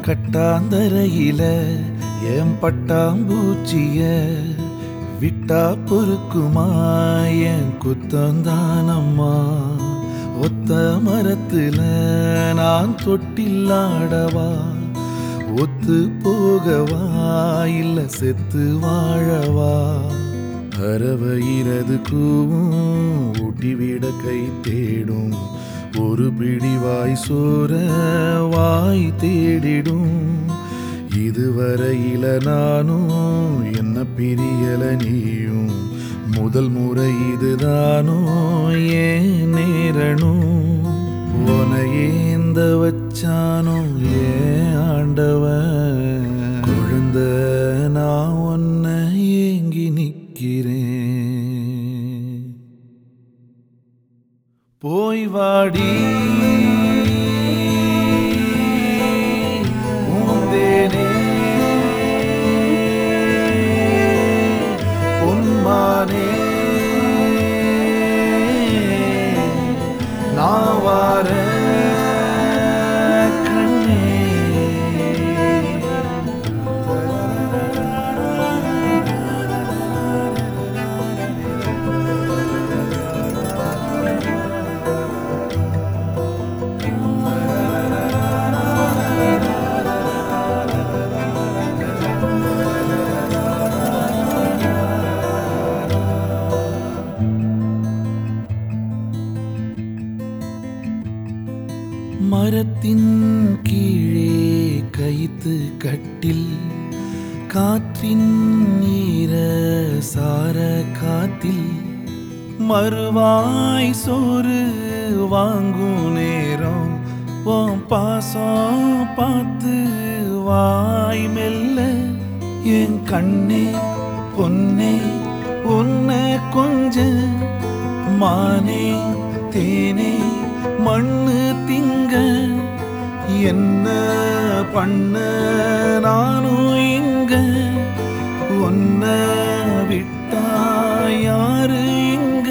கட்டாந்தரையில என் பட்டாம்பூச்சிய விட்டா பொறுக்குமா என் குத்தந்தானம்மா ஒத்த மரத்துல நான் தொட்டில்லாடவா ஒத்து போகவா இல்ல செத்து வாழவா அறவையிறது கூவும் ஊட்டிவிட கை தேடும் ஒரு பிடி வாய் சோர வாய் தேடிடும் இதுவரையில நானும் என்ன பிரியல நீயும் முதல் முறை இதுதானோ ஏன் நேரணும் உனையேந்த வச்சானோ ஏன் ஆண்டவன் குழந்த நான் ஒன்ன ஏங்கி நிக்கிறேன் போய் வாடி பூந்தேனே பொன்மானே நான் வாரேன் கண்ணே மரத்தின் கீழே கைத்து கட்டில் காற்றின் நீர சார காத்தில் மறுவாய் சோறு வாங்கும் நேரம் உன் பாசம் பார்த்து வாய் மெல்ல என் கண்ணே பொன்னே உன்னை கொஞ்ச மானே தேனே மண்ணு திங்க என்ன பண்ண நானும் இங்க உன்ன விட்டா யாரு இங்க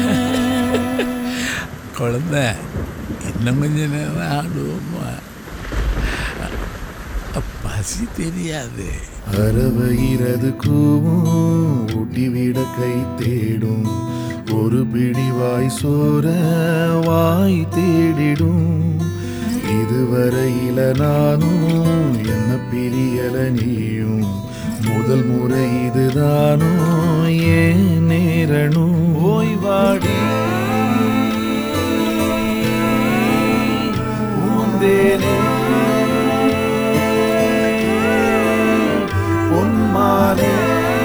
குழந்த இன்னும் கொஞ்ச நேரம் ஆடுவோமா பசி தெரியாது அறவையிறது கூவும் ஊட்டிவிட கை தேடும் ஒரு பிடி வாய் சோர வாய் தேடிடும் இதுவரையில நானும் என்ன பிரியல நீயும் முதல் முறை இதுதானோ ஏன் நேரணும் ஓய்வாடி பூந்தேனே பொன்மானே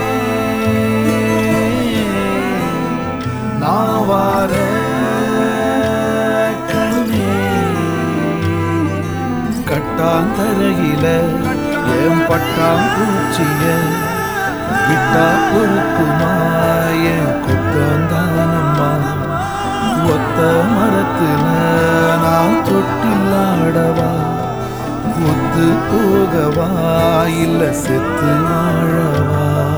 நான் வாரேன் கண்ணே கட்டாந்தரையில என் பட்டாம்பூச்சிய விட்டா பொறுக்குமா என் குத்தந்தானம்மா ஒத்த மரத்துல நான் தொட்டில்லாடவா ஒத்து போகவா இல்ல செத்து வாழவா